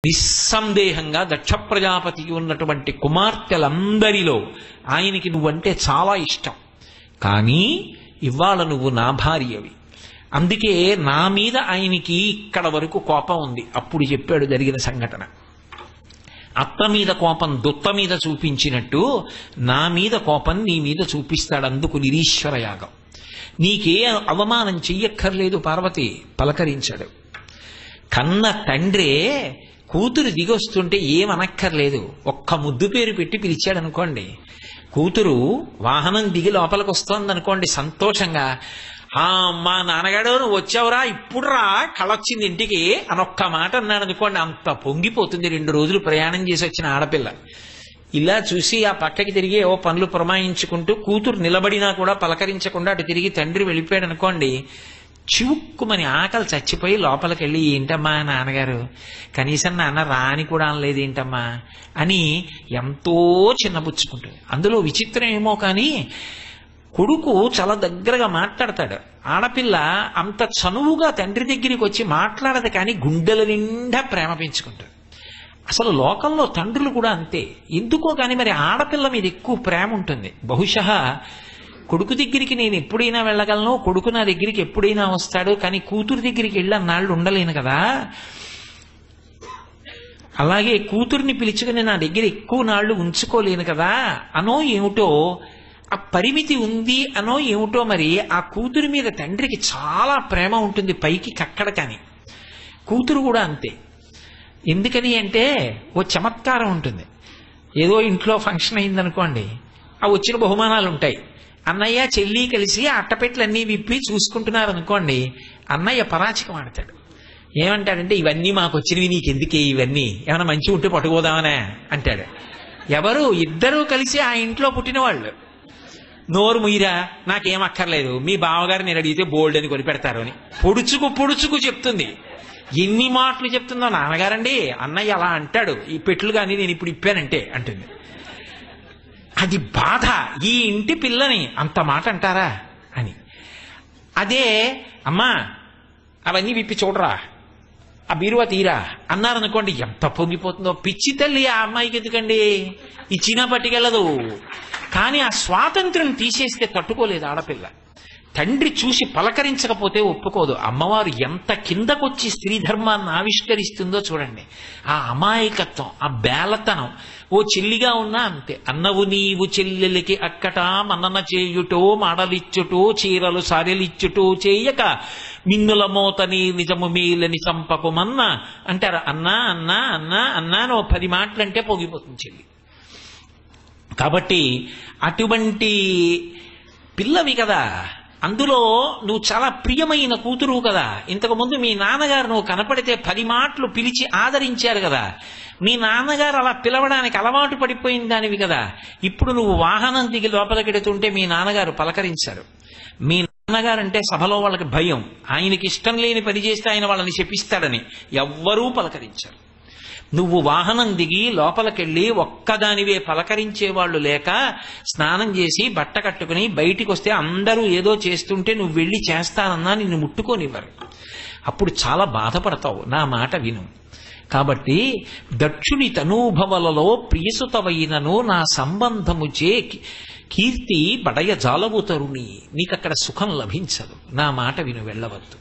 నిస్సందేహంగా దక్ష ప్రజాపతికి ఉన్నటువంటి కుమార్తెలందరిలో ఆయనకి నువ్వంటే చాలా ఇష్టం కానీ ఇవాళ నువ్వు నా భార్యవి అందుకే నా మీద ఆయనకి ఇక్కడ వరకు కోపం ఉంది అప్పుడు చెప్పాడు జరిగిన సంఘటన అత్త మీద కోపం దుత్త మీద చూపించినట్టు నా మీద కోపం నీ మీద చూపిస్తాడు అందుకు నిరీశ్వర యాగం నీకే అవమానం చెయ్యక్కర్లేదు పార్వతి పలకరించాడు కన్న తండ్రే కూతురు దిగొస్తుంటే ఏమనక్కర్లేదు ఒక్క ముద్దు పేరు పెట్టి పిలిచాడు అనుకోండి కూతురు వాహనం దిగి లోపలికి వస్తోంది అనుకోండి సంతోషంగా ఆ మా నాన్నగాడు నువ్వు వచ్చావురా ఇప్పుడు రా కళొచ్చింది ఇంటికి అని ఒక్క మాట అన్నాడు అనుకోండి అంత పొంగిపోతుంది రెండు రోజులు ప్రయాణం చేసి వచ్చిన ఆడపిల్ల ఇలా చూసి ఆ పక్కకి తిరిగి ఓ పనులు పురమాయించుకుంటూ కూతురు నిలబడినా కూడా పలకరించకుండా అటు తిరిగి తండ్రి వెళ్ళిపోయాడు అనుకోండి చివుక్కుమని ఆకలి చచ్చిపోయి లోపలికి వెళ్ళి ఏంటమ్మా నాన్నగారు కనీసం నాన్న రాని కూడా అనలేదు ఏంటమ్మా అని ఎంతో చిన్నపుచ్చుకుంటుంది అందులో విచిత్రం ఏమో కానీ కొడుకు చాలా దగ్గరగా మాట్లాడతాడు ఆడపిల్ల అంత చనువుగా తండ్రి దగ్గరికి వచ్చి మాట్లాడదు కానీ గుండెల నిండా ప్రేమ పెంచుకుంటుంది అసలు లోకంలో తండ్రులు కూడా అంతే ఎందుకో కానీ మరి ఆడపిల్ల మీద ఎక్కువ ప్రేమ ఉంటుంది బహుశः కొడుకు దగ్గరికి నేను ఎప్పుడైనా వెళ్ళగలను కొడుకు నా దగ్గరికి ఎప్పుడైనా వస్తాడు కానీ కూతురు దగ్గరికి వెళ్ళి అన్నాళ్ళు ఉండలేను కదా అలాగే కూతుర్ని పిలుచుకుని నా దగ్గర ఎక్కువ నాళ్ళు ఉంచుకోలేను కదా అనో ఏమిటో ఆ పరిమితి ఉంది అనో ఏమిటో మరి ఆ కూతురి మీద తండ్రికి చాలా ప్రేమ ఉంటుంది పైకి కక్కడ కానీ కూతురు కూడా అంతే ఎందుకని అంటే ఓ చమత్కారం ఉంటుంది ఏదో ఇంట్లో ఫంక్షన్ అయిందనుకోండి ఆ వచ్చిన బహుమానాలు ఉంటాయి అన్నయ్య చెల్లి కలిసి అట్టపెట్లన్నీ విప్పి చూసుకుంటున్నారు అనుకోండి అన్నయ్య పరాచికం ఆడతాడు ఏమంటాడంటే ఇవన్నీ మాకు వచ్చినవి నీకెందుకే ఇవన్నీ ఏమైనా మంచి ఉంటే పట్టుకోదామనే అంటాడు ఎవరు ఇద్దరూ కలిసి ఆ ఇంట్లో పుట్టిన వాళ్ళు నోరు ముయిరా నాకేం అక్కర్లేదు మీ బావగారు నేను అడిగితే బోల్డ్ అని కొనిపెడతారు అని పొడుచుకు పొడుచుకు చెప్తుంది ఎన్ని మాటలు చెప్తుందో నాన్నగారండి అన్నయ్య అలా అంటాడు ఈ పెట్లు కానీ నేను ఇప్పుడు ఇప్పానంటే అంటుంది అది బాధ ఈ ఇంటి పిల్లని అంత మాట అంటారా అని అదే అమ్మా అవన్నీ విప్పి చూడరా ఆ బీరువా తీరా అన్నారనుకోండి ఎంత పొంగిపోతుందో పిచ్చి తల్లి ఆ అమ్మాయికి ఎందుకండి ఇచ్చినా పట్టుకెళ్ళదు కానీ ఆ స్వాతంత్రం తీసేస్తే తట్టుకోలేదు ఆడపిల్ల తండ్రి చూసి పలకరించకపోతే ఒప్పుకోదు అమ్మవారు ఎంత కిందకొచ్చి స్త్రీ ధర్మాన్ని ఆవిష్కరిస్తుందో చూడండి ఆ అమాయకత్వం ఆ బేలతనం ఓ చెల్లిగా ఉన్నా అంతే అన్నవు నీవు చెల్లెలికి అక్కట మన్నన చేయుటో మాడలిచ్చుటో చీరలు సారెలిచ్చుటో చేయక మిన్నుల మోతని నిజము మేలని చంపకుమన్న అంటారు అన్నా అన్నా అన్నా అన్నా అని ఓ పది మాటలంటే పొగిపోతుంది చెల్లి కాబట్టి అటువంటి పిల్లవి కదా అందులో నువ్వు చాలా ప్రియమైన కూతురు కదా ఇంతకు ముందు మీ నాన్నగారు నువ్వు కనపడితే పది మాటలు పిలిచి ఆదరించారు కదా మీ నాన్నగారు అలా పిలవడానికి అలవాటు పడిపోయిన దానివి కదా ఇప్పుడు నువ్వు వాహనం దిగి లోపలికెడుతుంటే మీ నాన్నగారు పలకరించారు మీ నాన్నగారు అంటే సభలో వాళ్ళకి భయం ఆయనకి ఇష్టం లేని పని చేస్తే ఆయన వాళ్ళని శపిస్తాడని ఎవ్వరూ పలకరించారు నువ్వు వాహనం దిగి లోపలికెళ్ళి ఒక్కదానివే పలకరించే వాళ్ళు లేక స్నానం చేసి బట్ట కట్టుకుని బయటికి వస్తే అందరూ ఏదో చేస్తుంటే నువ్వు వెళ్ళి చేస్తానన్నా నిన్ను ముట్టుకోనివ్వరు అప్పుడు చాలా బాధపడతావు నా మాట విను కాబట్టి దక్షుని తనూభవలలో ప్రియసుతవైనను నా సంబంధము చే కీర్తి బడయ జాలవు తరుణి నీకక్కడ సుఖం లభించదు నా మాట విను వెళ్ళవద్దు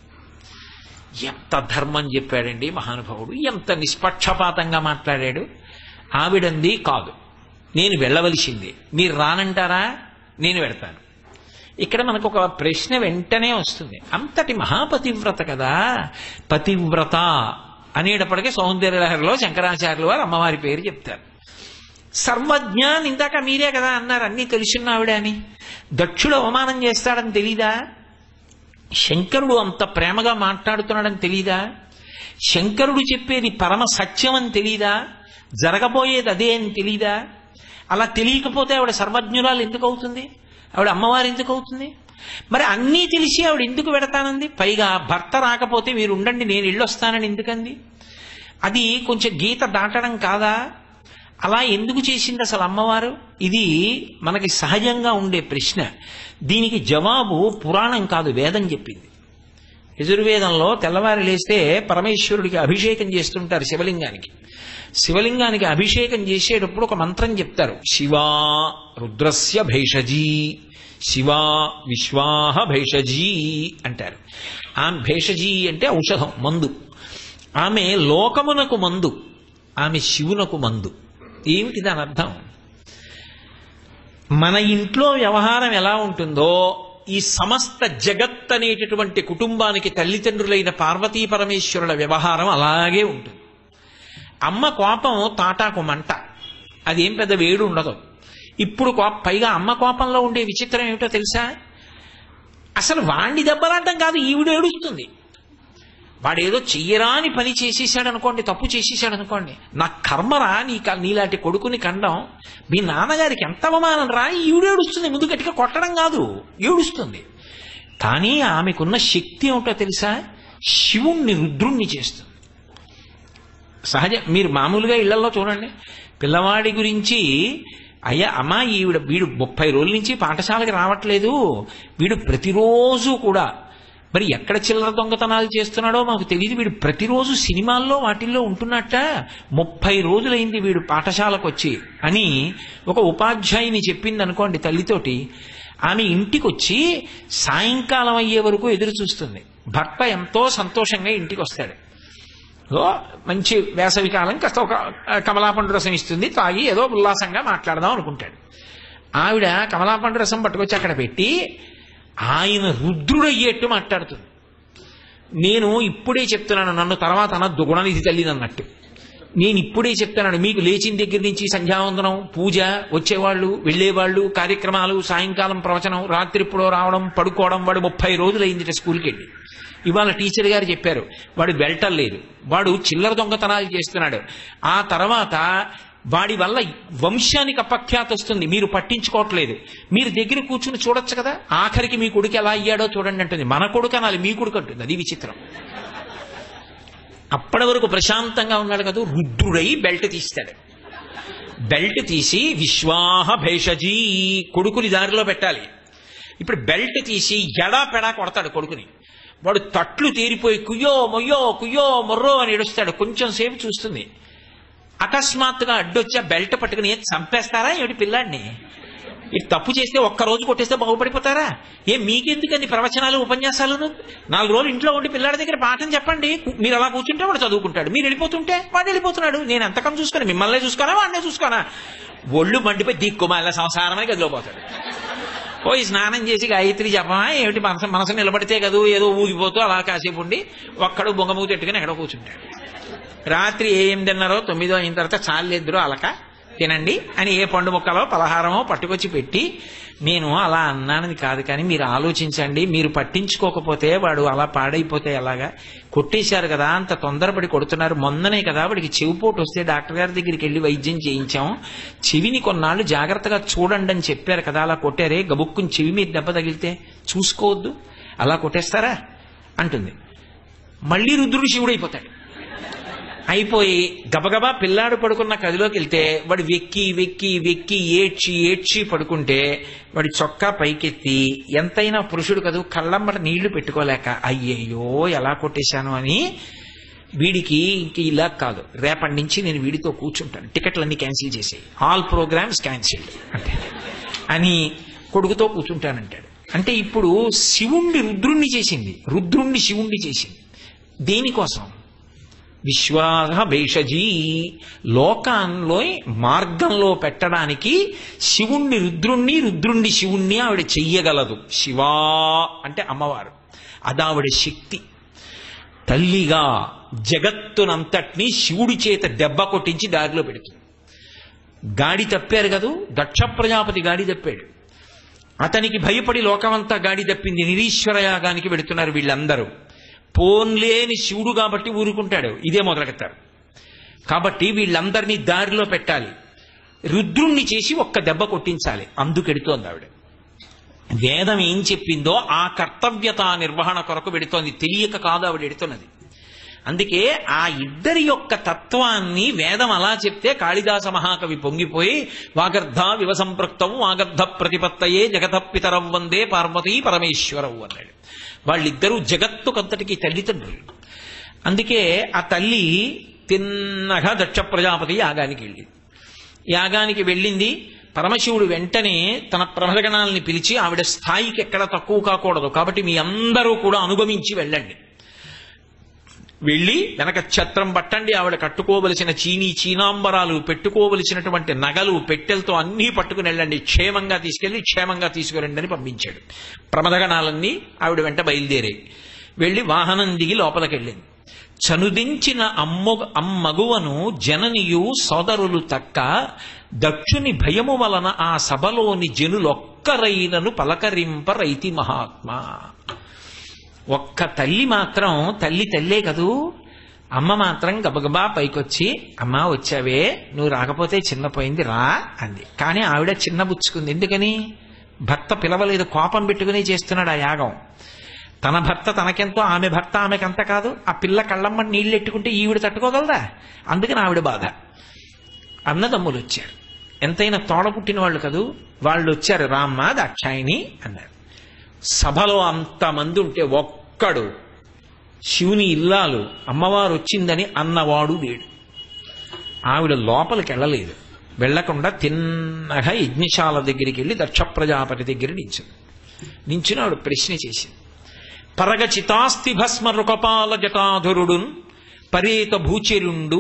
ఎంత ధర్మం చెప్పాడండి మహానుభావుడు ఎంత నిష్పక్షపాతంగా మాట్లాడాడు ఆవిడంది కాదు నేను వెళ్ళవలసిందే మీరు రానంటారా నేను వెడతాను ఇక్కడ మనకు ఒక ప్రశ్న వెంటనే వస్తుంది అంతటి మహాపతివ్రత కదా పతివ్రత అనేటప్పటికీ సౌందర్యలహరిలో శంకరాచార్యులు వారు అమ్మవారి పేరు చెప్తారు సర్వజ్ఞ అని ఇందాక మీరే కదా అన్నారు అన్నీ తెలుసున్న ఆవిడ అని దక్షుడు అవమానం చేస్తాడని తెలీదా శంకరుడు అంత ప్రేమగా మాట్లాడుతున్నాడని తెలీదా శంకరుడు చెప్పేది పరమ సత్యం అని తెలీదా జరగబోయేది అదే అని తెలీదా అలా తెలియకపోతే ఆవిడ సర్వజ్ఞురాలు ఎందుకు అవుతుంది ఆవిడ అమ్మవారు ఎందుకు అవుతుంది మరి అన్నీ తెలిసి ఆవిడ ఎందుకు పెడతానంది పైగా భర్త రాకపోతే మీరు ఉండండి నేను ఇళ్ళొస్తానని ఎందుకంది అది కొంచెం గీత దాటడం కాదా అలా ఎందుకు చేసింది అసలు అమ్మవారు ఇది మనకి సహజంగా ఉండే ప్రశ్న దీనికి జవాబు పురాణం కాదు వేదం చెప్పింది యజుర్వేదంలో తెల్లవారి లేస్తే పరమేశ్వరుడికి అభిషేకం చేస్తుంటారు శివలింగానికి శివలింగానికి అభిషేకం చేసేటప్పుడు ఒక మంత్రం చెప్తారు శివా రుద్రస్య భేషజీ శివా విశ్వాహ భేషజీ అంటారు ఆ భేషజీ అంటే ఔషధం మందు ఆమె లోకమునకు మందు ఆమె శివునకు మందు ఏమిటి దాని అర్థం మన ఇంట్లో వ్యవహారం ఎలా ఉంటుందో ఈ సమస్త జగత్ అనేటటువంటి కుటుంబానికి తల్లిదండ్రులైన పార్వతీ పరమేశ్వరుల వ్యవహారం అలాగే ఉంటుంది అమ్మ కోపం తాటాకు మంట అదేం పెద్ద వేడు ఉండదు ఇప్పుడు కోప పైగా అమ్మ కోపంలో ఉండే విచిత్రం ఏమిటో తెలుసా అసలు వాణ్ణి దెబ్బలాడడం కాదు ఈవిడ ఏడుస్తుంది వాడేదో చెయ్యరాని పని చేసేసాడు అనుకోండి తప్పు చేసేసాడు అనుకోండి నా కర్మరా నీ క- నీలాంటి కొడుకుని కండం మీ నాన్నగారికి ఎంత అవమానం రా ఈవిడ ఏడుస్తుంది ముందు గట్టిగా కొట్టడం కాదు ఏడుస్తుంది కానీ ఆమెకున్న శక్తి ఏమిటో తెలుసా శివుణ్ణి రుద్రుణ్ణి చేస్తుంది సహజ మీరు మామూలుగా ఇళ్లలో చూడండి పిల్లవాడి గురించి అయ్యా అమ్మా ఈవిడ వీడు ముప్పై రోజుల నుంచి పాఠశాలకి రావట్లేదు వీడు ప్రతిరోజు కూడా మరి ఎక్కడ చిల్లర దొంగతనాలు చేస్తున్నాడో మాకు తెలియదు వీడు ప్రతిరోజు సినిమాల్లో వాటిల్లో ఉంటున్నట్ట ముప్పై రోజులైంది వీడు పాఠశాలకు వచ్చి అని ఒక ఉపాధ్యాయుని చెప్పింది అనుకోండి తల్లితోటి ఆమె ఇంటికి వచ్చి సాయంకాలం అయ్యే వరకు ఎదురు చూస్తుంది భర్త ఎంతో సంతోషంగా ఇంటికి వస్తాడు ఓ మంచి వేసవి కాలం కాస్త ఒక ఆ, కమలాపండు రసం ఇస్తుంది తాగి ఏదో ఉల్లాసంగా మాట్లాడదాం అనుకుంటాడు ఆవిడ కమలాపండు రసం పట్టుకొచ్చి అక్కడ పెట్టి ఆయన రుద్రుడయ్యేట్టు మాట్లాడుతుంది నేను ఇప్పుడే చెప్తున్నాను నన్ను తర్వాత అనద్దు గుణనిధి తల్లి అన్నట్టు నేను ఇప్పుడే చెప్తున్నాను మీకు లేచిన దగ్గర నుంచి సంధ్యావందనం పూజ వచ్చేవాళ్ళు వెళ్ళేవాళ్ళు కార్యక్రమాలు సాయంకాలం ప్రవచనం రాత్రి ఎప్పుడో రావడం పడుకోవడం వాడు ముప్పై రోజులు అయింది స్కూల్కి వెళ్ళి ఇవాళ టీచర్ గారు చెప్పారు వాడు వెళ్ళటం లేదు వాడు చిల్లర దొంగతనాలు చేస్తున్నాడు ఆ తర్వాత వాడి వల్ల వంశానికి అపఖ్యాత వస్తుంది మీరు పట్టించుకోవట్లేదు మీరు దగ్గర కూర్చుని చూడొచ్చు కదా ఆఖరికి మీ కొడుకు ఎలా అయ్యాడో చూడండి అంటుంది మన కొడుకు అనాలి మీ కొడుకు అంటుంది అది విచిత్రం అప్పటి వరకు ప్రశాంతంగా ఉన్నాడు కదా రుద్రుడై బెల్ట్ తీస్తాడు బెల్ట్ తీసి విశ్వాహ భేషజీ కొడుకుని దారిలో పెట్టాలి ఇప్పుడు బెల్ట్ తీసి ఎడా పెడా కొడతాడు కొడుకుని వాడు తట్లు తీరిపోయి కుయ్యో మొయ్యో కుయ్యో మొర్రో అని ఏడుస్తాడు కొంచెం సేపు చూస్తుంది అకస్మాత్తుగా అడ్డొచ్చి ఆ బెల్ట్ పట్టుకుని ఏం చంపేస్తారా ఏమిటి పిల్లాడిని ఇటు తప్పు చేస్తే ఒక్క రోజు కొట్టేస్తే బాగుపడిపోతారా ఏ మీకెందుకండి ప్రవచనాలు ఉపన్యాసాలు నాలుగు రోజులు ఇంట్లో ఉండి పిల్లాడి దగ్గర పాఠం చెప్పండి మీరు అలా కూర్చుంటే వాడు చదువుకుంటాడు మీరు వెళ్ళిపోతుంటే వాడు వెళ్ళిపోతున్నాడు నేను ఎంతకం చూసుకోను మిమ్మల్ని చూసుకోనా వాడినే చూసుకోనా ఒళ్ళు మండిపోయి దిక్కుమాల సంసారం అని గదిలో పోతాడు పోయి స్నానం చేసి గాయత్రి జపమా ఏమిటి మనసు మనసు నిలబడితే కదూ ఏదో ఊగిపోతూ అలా కాసేపు ఉండి ఒక్కడు బొంగమూతి పెట్టుకుని ఎక్కడో కూర్చుంటాడు రాత్రి ఏ ఎనిమిదిన్నరో తొమ్మిదో అయిన తర్వాత చాలేద్దరో అలక తినండి అని ఏ పండు ముక్కలో పలహారమో పట్టుకొచ్చి పెట్టి నేను అలా అన్నానని కాదు కానీ మీరు ఆలోచించండి మీరు పట్టించుకోకపోతే వాడు అలా పాడైపోతే ఎలాగా కొట్టేశారు కదా అంత తొందరపడి కొడుతున్నారు మొన్ననే కదా వాడికి చెవిపోటు వస్తే డాక్టర్ గారి దగ్గరికి వెళ్ళి వైద్యం చేయించాం చెవిని కొన్నాళ్ళు జాగ్రత్తగా చూడండి అని చెప్పారు కదా అలా కొట్టారే గబుక్కుని చెవి మీద దెబ్బ తగిలితే చూసుకోవద్దు అలా కొట్టేస్తారా అంటుంది మళ్ళీ రుద్రుడు శివుడైపోతాడు అయిపోయి గబగబా పిల్లాడు పడుకున్న గదిలోకి వెళ్తే వాడు వెక్కి వెక్కి వెక్కి ఏడ్చి ఏడ్చి పడుకుంటే వాడి చొక్కా పైకెత్తి ఎంతైనా పురుషుడు కదూ కళ్ళమ్మట నీళ్లు పెట్టుకోలేక అయ్యయ్యో ఎలా కొట్టేశాను అని వీడికి ఇంక ఇలా కాదు రేపటి నుంచి నేను వీడితో కూర్చుంటాను టికెట్లన్నీ క్యాన్సిల్ చేసి ఆల్ ప్రోగ్రామ్స్ క్యాన్సిల్డ్ అంటే అని కొడుకుతో కూర్చుంటానంటాడు అంటే ఇప్పుడు శివుణ్ణి రుద్రుణ్ణి చేసింది రుద్రుణ్ణి శివుణ్ణి చేసింది దేనికోసం విశ్వాస భేషజీ లోకాల్లో మార్గంలో పెట్టడానికి శివుణ్ణి రుద్రుణ్ణి రుద్రుణ్ణి శివుణ్ణి ఆవిడ చెయ్యగలదు శివా అంటే అమ్మవారు అదావిడ శక్తి తల్లిగా జగత్తునంతటినీ శివుడి చేత దెబ్బ కొట్టించి దారిలో పెడుతుంది గాడి తప్పారు కదూ దక్ష ప్రజాపతి గాడి తప్పాడు అతనికి భయపడి లోకమంతా గాడి తప్పింది నిరీశ్వర యాగానికి వెడుతున్నారు వీళ్ళందరూ పోన్లేని శివుడు కాబట్టి ఊరుకుంటాడు ఇదే మొదలెడతారు కాబట్టి వీళ్ళందరినీ దారిలో పెట్టాలి రుద్రుణ్ణి చేసి ఒక్క దెబ్బ కొట్టించాలి అందుకెడుతోంది ఆవిడ వేదం ఏం చెప్పిందో ఆ కర్తవ్యత నిర్వహణ కొరకు పెడుతోంది తెలియక కాదు ఆవిడ ఎడుతున్నది అందుకే ఆ ఇద్దరి యొక్క తత్వాన్ని వేదం అలా చెప్తే కాళిదాస మహాకవి పొంగిపోయి వాగర్ధ వివసంపృక్తం వాగర్ధ ప్రతిపత్తయే జగత పితరం వందే పార్వతీ పరమేశ్వరవు అన్నాడు వాళ్ళిద్దరూ జగత్తుకంతటికి తల్లిదండ్రులు అందుకే ఆ తల్లి తిన్నగా దక్ష ప్రజాపతి యాగానికి వెళ్ళింది యాగానికి వెళ్ళింది పరమశివుడు వెంటనే తన ప్రమదగణాలని పిలిచి ఆవిడ స్థాయికి ఎక్కడ తక్కువ కాకూడదు కాబట్టి మీ అందరూ కూడా అనుగమించి వెళ్ళండి వెళ్ళి వెనక ఛత్రం పట్టండి ఆవిడ కట్టుకోవలసిన చీనీ చీనాంబరాలు పెట్టుకోవలసినటువంటి నగలు పెట్టెలతో అన్నీ పట్టుకుని వెళ్ళండి క్షేమంగా తీసుకెళ్లి క్షేమంగా తీసుకురండి అని పంపించాడు ప్రమదగణాలన్నీ ఆవిడ వెంట బయలుదేరాయి వెళ్ళి వాహనం దిగి లోపలికి వెళ్ళింది చనుదించిన అమ్మ అమ్మగువను జననియు సోదరులు తక్క దక్షుని భయము వలన ఆ సభలోని జనులొక్కరైనను పలకరింప రైతి మహాత్మా ఒక్క తల్లి మాత్రం తల్లి తల్లే కదూ అమ్మ మాత్రం గబగబా పైకొచ్చి అమ్మా వచ్చావే నువ్వు రాకపోతే చిన్నపోయింది రా అంది కానీ ఆవిడ చిన్న బుచ్చుకుంది ఎందుకని భర్త పిలవలేదు కోపం పెట్టుకుని చేస్తున్నాడు ఆ యాగం తన భర్త తనకెంతో ఆమె భర్త ఆమెకంత కాదు ఆ పిల్ల కళ్ళమ్మ నీళ్ళు ఎట్టుకుంటే ఈవిడ తట్టుకోగలదా అందుకని ఆవిడ బాధ అన్నదమ్ములు వచ్చారు ఎంతైనా తోడ పుట్టిన వాళ్ళు కదూ వాళ్ళు వచ్చారు రామ్మ దాక్షాయిని అన్నారు సభలో అంతమంది ఉంటే ఒక్కడు శివుని ఇల్లాలు అమ్మవారు వచ్చిందని అన్నవాడు లేడు ఆవిడ లోపలికి వెళ్ళలేదు వెళ్లకుండా తిన్నగా యజ్ఞశాల దగ్గరికి వెళ్ళి దక్ష ప్రజాపతి దగ్గర నించుంది నించుని ఆవిడ ప్రశ్న చేసింది పరగ చితాస్తి భస్మ రుకపాల జటాధురుడున్ పరేత భూచరుండు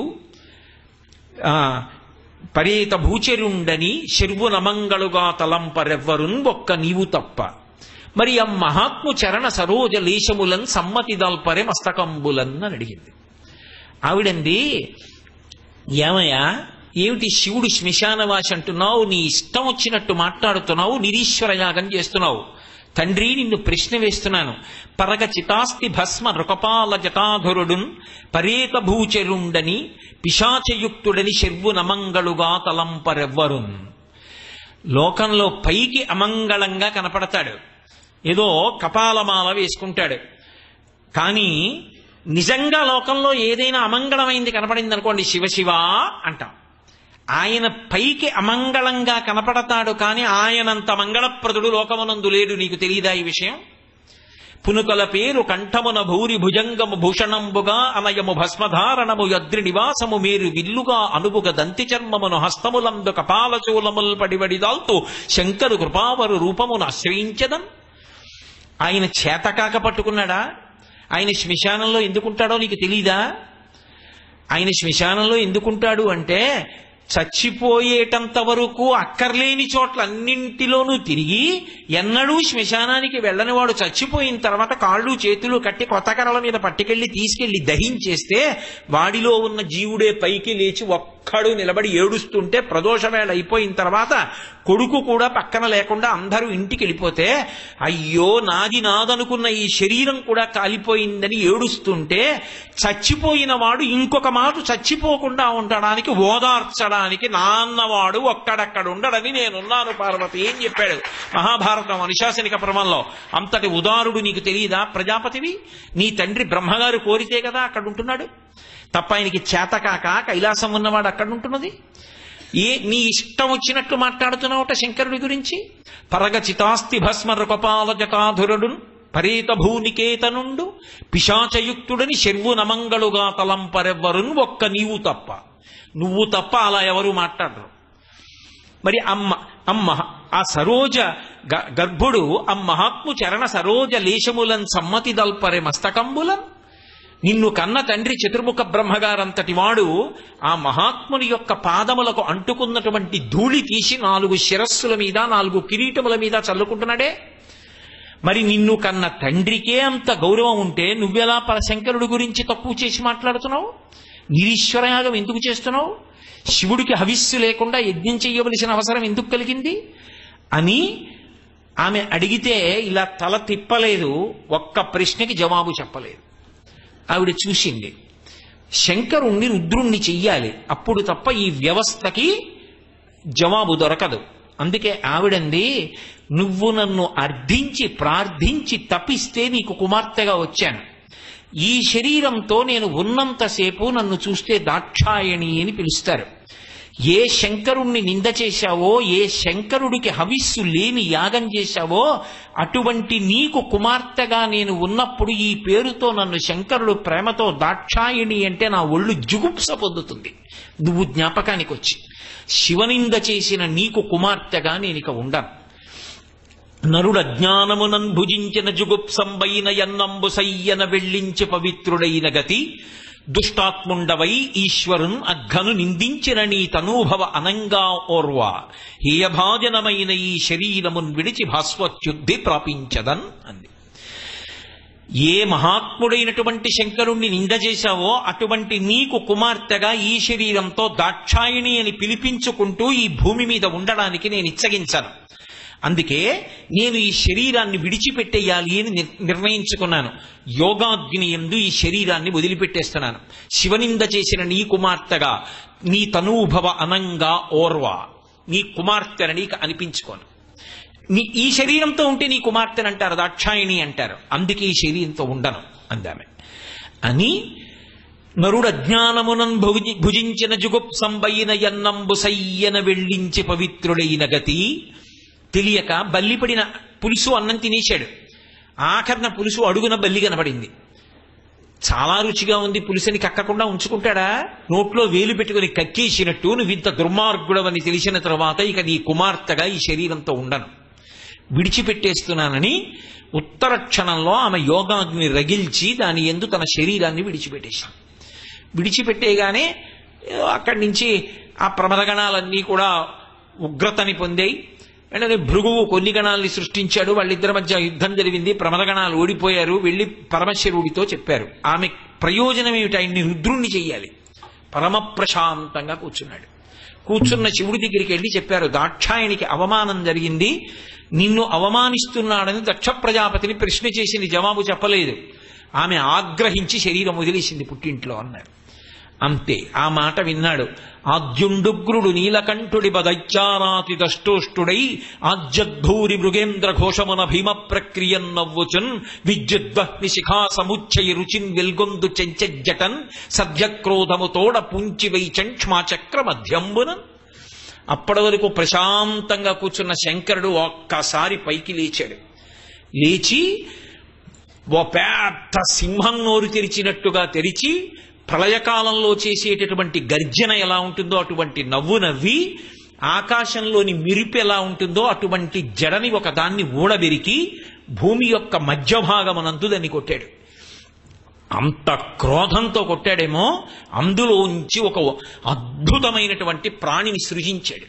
ఆ, పరేత భూచరుండని శర్వునమంగళుగా తలంపరెవ్వరున్ ఒక్క నీవు తప్ప మరి ఆ మహాత్ము చరణ సరోజ లేశములన్ సమ్మతి దల్పరే మస్తకంబులన్ అని అడిగింది ఆవిడంది ఏమయ్యా ఏమిటి శివుడు శ్మశానవాసి అంటున్నావు నీ ఇష్టం వచ్చినట్టు మాట్లాడుతున్నావు నిరీశ్వర యాగం చేస్తున్నావు తండ్రి నిన్ను ప్రశ్న వేస్తున్నాను పరగ చితాస్తి భస్మ రుకపాల జటాధురుడున్ పరేత భూచరుండని పిశాచయుక్తుడని శర్వు నమంగళుగా తలంపరెవ్వరున్ లోకంలో పైకి అమంగళంగా కనపడతాడు ఏదో కపాలమాల వేసుకుంటాడు కానీ నిజంగా లోకంలో ఏదైనా అమంగళమైంది కనపడింది అనుకోండి శివ శివ అంటాం ఆయన పైకి అమంగళంగా కనపడతాడు కానీ ఆయనంత మంగళప్రదుడు లోకమునందు లేడు నీకు తెలియదా ఈ విషయం పునుకల పేరు కంఠమున భూరి భుజంగము భూషణంబుగా అనయము భస్మధారణము యద్రి నివాసము మీరు విల్లుగా అనుబుగ దంతి చర్మమును హస్తములందు కపాలచూలముల్ పడివడిదాల్తూ శంకరు కృపావరు రూపమును ఆశ్రయించదన్ ఆయన చేతకాక పట్టుకున్నాడా ఆయన శ్మశానంలో ఎందుకుంటాడో నీకు తెలీదా ఆయన శ్మశానంలో ఎందుకుంటాడు అంటే చచ్చిపోయేటంత వరకు అక్కర్లేని చోట్ల అన్నింటిలోనూ తిరిగి ఎన్నడూ శ్మశానానికి వెళ్ళని వాడు చచ్చిపోయిన తర్వాత కాళ్ళు చేతులు కట్టి కొత్త కర్రల మీద పట్టుకెళ్లి తీసుకెళ్లి దహించేస్తే వాడిలో ఉన్న జీవుడే పైకి లేచి ఒక్కడు నిలబడి ఏడుస్తుంటే ప్రదోషవేళ అయిపోయిన తర్వాత కొడుకు కూడా పక్కన లేకుండా అందరూ ఇంటికి వెళ్ళిపోతే అయ్యో నాది నాదనుకున్న ఈ శరీరం కూడా కాలిపోయిందని ఏడుస్తుంటే చచ్చిపోయిన వాడు ఇంకొక మాట చచ్చిపోకుండా ఉండడానికి ఓదార్చడానికి నాన్నవాడు ఒక్కడక్కడ ఉండడని నేనున్నాను పార్వతి ఏం చెప్పాడు మహాభారతం అనుశాసనిక ప్రమంలో అంతటి ఉదారుడు నీకు తెలియదా ప్రజాపతివి నీ తండ్రి బ్రహ్మగారు కోరితే కదా అక్కడ ఉంటున్నాడు తప్ప ఆయనకి చేతకాక కైలాసం ఉన్నవాడు అక్కడ ఉంటున్నది ఏ నీ ఇష్టం వచ్చినట్లు మాట్లాడుతున్నావుట శంకరుడి గురించి పరగ చితాస్తి భస్మ రూపపాల జటాధురుడు పరేత భూనికేతనుండు పిశాచయుక్తుడని శర్వు నమంగళుగా తలంపరెవ్వరున్ ఒక్క నీవు తప్ప నువ్వు తప్ప అలా ఎవరు మాట్లాడరు మరి అమ్మ అమ్మ ఆ సరోజ గ- గర్భుడు ఆ మహాత్ము చరణ సరోజ లేశములన్ సమ్మతి దల్పరే మస్తకంబులన్ నిన్ను కన్న తండ్రి చతుర్ముఖ బ్రహ్మగారంతటి వాడు ఆ మహాత్ముని యొక్క పాదములకు అంటుకున్నటువంటి ధూళి తీసి నాలుగు శిరస్సుల మీద నాలుగు కిరీటముల మీద చల్లుకుంటున్నాడే మరి నిన్ను కన్న తండ్రికే అంత గౌరవం ఉంటే నువ్వెలా పరశంకరుడి గురించి తక్కువ చేసి మాట్లాడుతున్నావు నిరీశ్వరయాగం ఎందుకు చేస్తున్నావు శివుడికి హవిస్సు లేకుండా యజ్ఞం చేయవలసిన అవసరం ఎందుకు కలిగింది అని ఆమె అడిగితే ఇలా తల తిప్పలేదు ఒక్క ప్రశ్నకి జవాబు చెప్పలేదు ఆవిడ చూసింది శంకరుణ్ణి రుద్రుణ్ణి చెయ్యాలి అప్పుడు తప్ప ఈ వ్యవస్థకి జవాబు దొరకదు అందుకే ఆవిడంది నువ్వు నన్ను అర్థించి ప్రార్థించి తపిస్తే నీకు కుమార్తెగా వచ్చాను ఈ శరీరంతో నేను ఉన్నంతసేపు నన్ను చూస్తే దాక్షాయణి అని పిలుస్తారు ఏ శంకరుణ్ణి నింద చేశావో ఏ శంకరుడికి హవిస్సు లేని యాగం చేశావో అటువంటి నీకు కుమార్తెగా నేను ఉన్నప్పుడు ఈ పేరుతో నన్ను శంకరుడు ప్రేమతో దాక్షాయిణి అంటే నా ఒళ్ళు జుగుప్స పొందుతుంది నువ్వు జ్ఞాపకానికి వచ్చి శివనింద చేసిన నీకు కుమార్తెగా నేను ఇక ఉండను నరుడ జ్ఞానమునన్ భుజించిన జుగుప్సంబైన ఎన్నంబు సయ్యన వెళ్ళించి పవిత్రుడైన గతి దుష్టాత్ముండవై ఈశ్వరున్ అఘను నిందించిన నీ తనూభవ అనంగా ఓర్వ హేయభాజనమైన ఈ శరీరమున్ విడిచి భాస్వత్యుద్ధి ప్రాపించదన్ అంది ఏ మహాత్ముడైనటువంటి శంకరుణ్ణి నింద చేశావో అటువంటి నీకు కుమార్తెగా ఈ శరీరంతో దాక్షాయిణి అని పిలిపించుకుంటూ ఈ భూమి మీద ఉండడానికి నేను ఇచ్చగించాను అందుకే నేను ఈ శరీరాన్ని విడిచిపెట్టేయాలి అని నిర్- నిర్ణయించుకున్నాను యోగాగ్ని ఎందు ఈ శరీరాన్ని వదిలిపెట్టేస్తున్నాను శివనింద చేసిన నీ కుమార్తెగా నీ తనూభవ అనంగా ఓర్వ నీ కుమార్తెని నీకు అనిపించుకోను నీ ఈ శరీరంతో ఉంటే నీ కుమార్తెని అంటారు దాక్షాయిణి అంటారు అందుకే ఈ శరీరంతో ఉండను అందామె అని నరుడ జ్ఞానమునన్ భుజి భుజించిన జుగుప్సంబైన ఎన్నంబు సయ్యన వెళ్ళించి పవిత్రుడైన గతి తెలియక బల్లిపడిన పులుసు అన్నం తినేశాడు ఆఖరణ పులుసు అడుగున బల్లి కనబడింది చాలా రుచిగా ఉంది పులుసుని కక్కకుండా ఉంచుకుంటాడా నోట్లో వేలు పెట్టుకుని కక్కేసినట్టు నువ్వు ఇంత దుర్మార్గుడవని తెలిసిన తర్వాత ఇక నీ కుమార్తెగా ఈ శరీరంతో ఉండను విడిచిపెట్టేస్తున్నానని ఉత్తర క్షణంలో ఆమె యోగాగ్ని రగిల్చి దాని ఎందు తన శరీరాన్ని విడిచిపెట్టేశాం విడిచిపెట్టేగానే ఏదో అక్కడి నుంచి ఆ ప్రమదగణాలన్నీ కూడా ఉగ్రతని పొందాయి వెంటనే భృగువు కొన్ని గణాలని సృష్టించాడు వాళ్ళిద్దరి మధ్య యుద్ధం జరిగింది ప్రమదగణాలు ఓడిపోయారు వెళ్ళి పరమశివుడితో చెప్పారు ఆమె ప్రయోజనం ఏమిటి ఆయన్ని రుద్రుణ్ణి చెయ్యాలి పరమ ప్రశాంతంగా కూర్చున్నాడు కూర్చున్న శివుడి దగ్గరికి వెళ్ళి చెప్పారు దాక్షాయనికి అవమానం జరిగింది నిన్ను అవమానిస్తున్నాడని దక్ష ప్రజాపతిని ప్రశ్న చేసింది జవాబు చెప్పలేదు ఆమె ఆగ్రహించి శరీరం వదిలేసింది పుట్టింట్లో అన్నారు అంతే ఆ మాట విన్నాడు ఆద్యుండుగ్రుడు నీలకంఠుడి బదైత్యారాతి దష్టోష్టుడై ఆజ్యద్భూరి మృగేంద్ర ఘోషమున భీమ ప్రక్రియన్ నవ్వుచున్ విద్యుద్వహ్ని శిఖా సముచ్చయ రుచిన్ వెల్గొందు చెంచెజ్జటన్ సద్యక్రోధము తోడ పుంచి వై చంక్ష్మా చక్ర మధ్యంబునన్ అప్పటి వరకు ప్రశాంతంగా కూర్చున్న శంకరుడు ఒక్కసారి పైకి లేచాడు లేచి ఓ పెద్ద సింహం నోరు తెరిచినట్టుగా తెరిచి ప్రళయకాలంలో చేసేటటువంటి గర్జన ఎలా ఉంటుందో అటువంటి నవ్వు నవ్వి ఆకాశంలోని మిరిపి ఎలా ఉంటుందో అటువంటి జడని ఒక దాన్ని ఊడబెరికి భూమి యొక్క మధ్య భాగమునందు దాన్ని కొట్టాడు అంత క్రోధంతో కొట్టాడేమో అందులోంచి ఒక అద్భుతమైనటువంటి ప్రాణిని సృజించాడు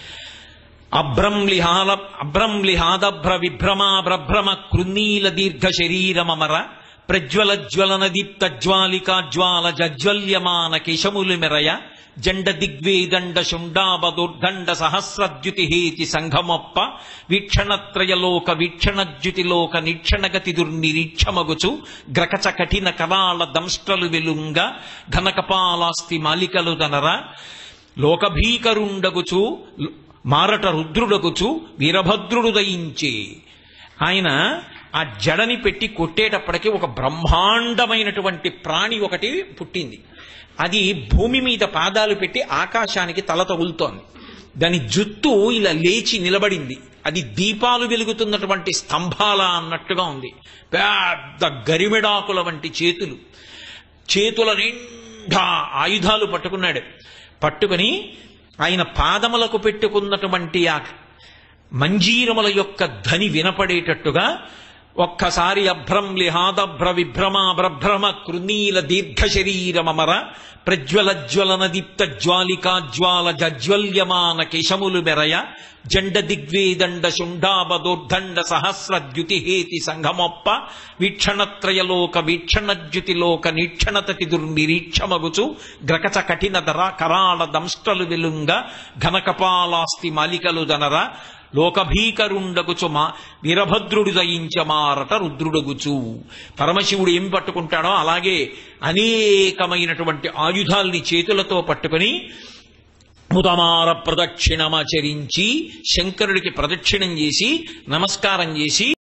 అభ్రంలిహాల అభ్రంలిహాదభ్ర విభ్రమా బ్రభ్రమ కృన్నీల దీర్ఘ శరీరమమర ప్రజ్వల జ్వలన దీప్త జ్వాలికా జ్వాల జజ్వల్యమాన కేశములు మెరయ జండ దిగ్వేదండ శుండాబదుర్దండ సహస్రద్యుతిహేతి సంఘమొప్ప వీక్షణత్రయలోక వీక్షణద్యుతిలోక నిక్షణగతి దుర్నిరీక్షమగుచు గ్రకచ కఠిన కరాళ దంష్ట్రలు వెలుంగ ఘనకపాలాస్తి మాలికలు దనర లోకభీకరుండగుచు మారట రుద్రుడగుచు వీరభద్రుడు దయించే ఆయన ఆ జడని పెట్టి కొట్టేటప్పటికి ఒక బ్రహ్మాండమైనటువంటి ప్రాణి ఒకటి పుట్టింది అది భూమి మీద పాదాలు పెట్టి ఆకాశానికి తల తగులుతోంది దాని జుత్తు ఇలా లేచి నిలబడింది అది దీపాలు వెలుగుతున్నటువంటి స్తంభాల అన్నట్టుగా ఉంది పెద్ద గరిమెడాకుల వంటి చేతులు చేతుల నిండా ఆయుధాలు పట్టుకున్నాడు పట్టుకుని ఆయన పాదములకు పెట్టుకున్నటువంటి ఆ మంజీరముల యొక్క ధని వినపడేటట్టుగా ఒక్కసారి అభ్రం లిహాదభ్ర విభ్రమా బ్రభ్రమ కృనీల దీర్ఘ శరీరమమర ప్రజ్వల జ్వలన దీప్త జ్వాలికా జ్వాల జజ్వల్యమాన కేశములు మెరయ జండ దిగ్వేదండ శుండాబదోర్దండ సహస్రద్యుతిహేతి సంఘమొప్ప వీక్షణత్రయలోక వీక్షణద్యుతిలోక నీక్షణతటి దుర్నిరీక్షమగుచు గ్రకచ కఠిన ధర కరాళ దంష్ట్రలు వెలుంగ ఘనకపాలాస్తి మాలికలు దనర లోకభీకరుండగుచు మా వీరభద్రుడు దయించమారట రుద్రుడగుచు పరమశివుడు ఏం పట్టుకుంటాడో అలాగే అనేకమైనటువంటి ఆయుధాల్ని చేతులతో పట్టుకొని ముదమార ప్రదక్షిణమాచరించి శంకరుడికి ప్రదక్షిణం చేసి నమస్కారం చేసి